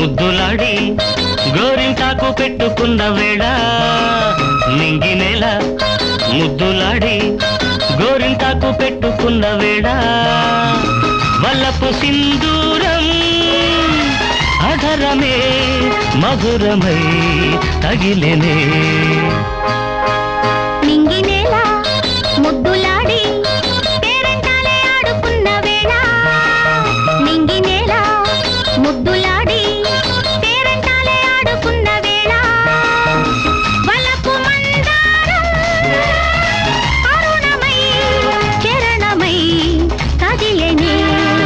ముద్దులాడి గోరింటాకు పెట్టుకున్న వేళ నింగి నేల ముద్దులాడి గోరింటాకు పెట్టుకున్న వేళ వల్లపు సింధూరం అధరమే మధురమై తగిలేనే నింగి నేల ముద్దులాడి పేరంటాలే ఆడుకున్న వేళ నింగి నేల ముద్దులాడి పేరంటాలే ఆడుకున్న వేళ వలపు మందారం అరుణమై చరణమై కదిలెనే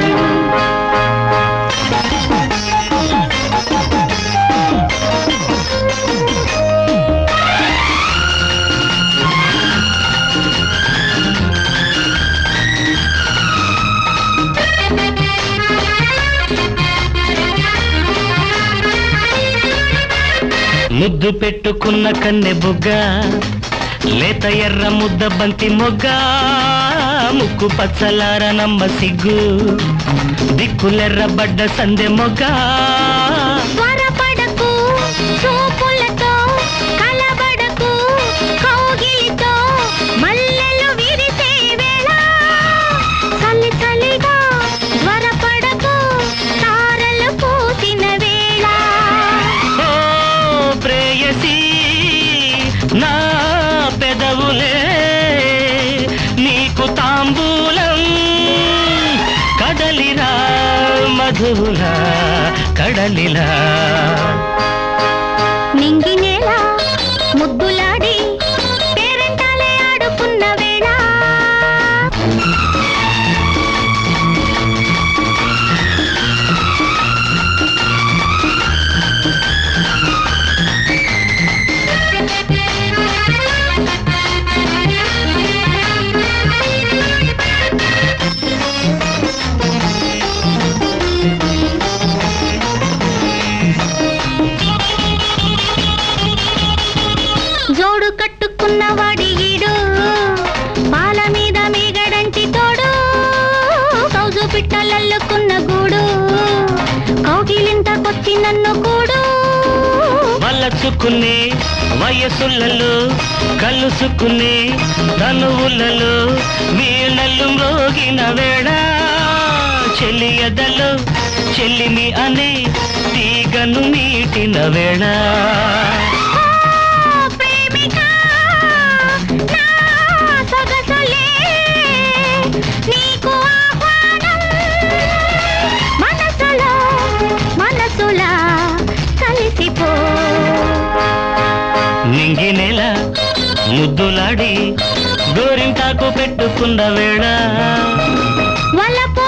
ముద్దు పెట్టుకున్న కన్నె బుగ్గ లేత ఎర్ర ముద్ద బంతి మొగ్గ ముక్కు పచ్చలార నమ్మ సిగ్గు దిక్కులెర్రబడ్డ సందె మొగ్గ త్వరపడకు చూపులతో కలబడకు కౌగిలితో మల్లెలు విరిసే వేళ చలి చలిగా త్వరపడకు తారలు పూసిన వేళ ఓ ప్రేయసి నా పెదవులే నీకు తాంబూలం కదలిరా మధువులా కడలిలా నింగి నేల ముద్దులాడి పేరంటాలే ఆడుకున్న వేళ జోడు కట్టుకున్న వాడి ఈడు పాల మీద మీగడంటి తోడు కౌజు పిట్టలల్లుకున్న గూడు కౌగిలింతకొచ్చి నన్ను కూడు వలచుకునే వయసులలో కలుసుకునే తనువులలో వీణలు మ్రోగిన వేళ చెలియదలో చెల్లిని అనే తీగను మీటిన వేళ ఓ ప్రేమిక నా సొగసులే నీకు ఆహ్వానం మనసులో మనసులా కలిసిపో నింగి నెల ముద్దులాడి గోరింటాకు పెట్టుకున్న వేళ వలపు